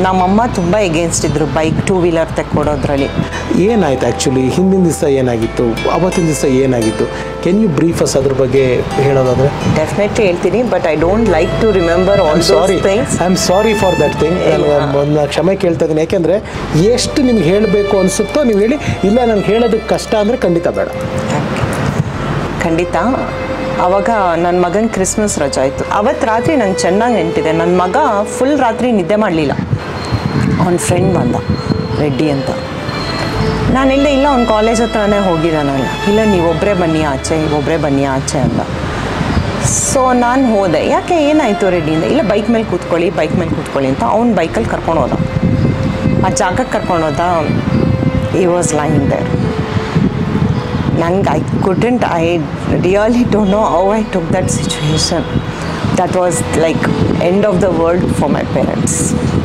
ನಮ್ಮಮ್ಮ ತುಂಬ ಎಗೇನ್ಸ್ಟ್ ಇದ್ರು ಬೈಕ್ ಟೂ ವೀಲರ್ ತೆಕ್ಕೊಡೋದ್ರಲ್ಲಿ ಏನಾಯ್ತು ಆ್ಯಕ್ಚುಲಿ ಹಿಂದಿನ ದಿವಸ ಏನಾಗಿತ್ತು ಅವತ್ತಿನ ದಿವಸ ಏನಾಗಿತ್ತು ಕೆನ್ ಯು ಬ್ರೀಫಸ್ ಅದ್ರ ಬಗ್ಗೆ ಹೇಳೋದಾದ್ರೆ ಡೆಫಿನೆಟ್ಲಿ ಹೇಳ್ತೀನಿ but I don't like to remember all sorry those things I am sorry for that thing ನಾನು ಕ್ಷಮೆ ಕೇಳ್ತಾ ಇದ್ದೀನಿ ಯಾಕೆಂದರೆ ಎಷ್ಟು ನಿಮ್ಗೆ ಹೇಳಬೇಕು ಅನಿಸುತ್ತೋ ನೀವು ಹೇಳಿ ಇಲ್ಲ ನನಗೆ ಹೇಳೋದಕ್ಕೆ ಕಷ್ಟ ಅಂದರೆ ಖಂಡಿತ ಬೇಡ ಖಂಡಿತ ಅವಾಗ ನನ್ನ ಮಗನ ಕ್ರಿಸ್ಮಸ್ ರಜಾ ಆಯಿತು ಅವತ್ತು ರಾತ್ರಿ ನಂಗೆ ಚೆನ್ನಾಗಿ ನೆನಪಿದೆ ನನ್ನ ಮಗ ಫುಲ್ ರಾತ್ರಿ ನಿದ್ದೆ ಮಾಡಲಿಲ್ಲ ಅವನ ಫ್ರೆಂಡ್ ಬಂದ ರೆಡ್ಡಿ ಅಂತ ನಾನಿಲ್ಲ ಇಲ್ಲ ಅವ್ನ ಕಾಲೇಜ್ ಹತ್ರನೇ ಹೋಗಿದ್ದಾನಲ್ಲ ಇಲ್ಲ ನೀವೊಬ್ಬರೇ ಬನ್ನಿ ಆಚೆ ಒಬ್ಬರೇ ಬನ್ನಿ ಆಚೆ ಅಂತ ಸೊ ನಾನು ಹೋದೆ ಯಾಕೆ ಏನಾಯಿತು ರೆಡ್ಡಿಯಿಂದ ಇಲ್ಲ ಬೈಕ್ ಮೇಲೆ ಕೂತ್ಕೊಳ್ಳಿ ಬೈಕ್ ಮೇಲೆ ಕೂತ್ಕೊಳ್ಳಿ ಅಂತ ಅವ್ನ ಬೈಕಲ್ಲಿ ಕರ್ಕೊಂಡು ಹೋದ ಆ ಜಾಗಕ್ಕೆ ಕರ್ಕೊಂಡು ಹೋದ ಈ ವಾಸ್ ಲೈನ್ ದೇರ್ ನಂಗೆ I couldn't I really don't know how I took that situation that was like end of the world for my parents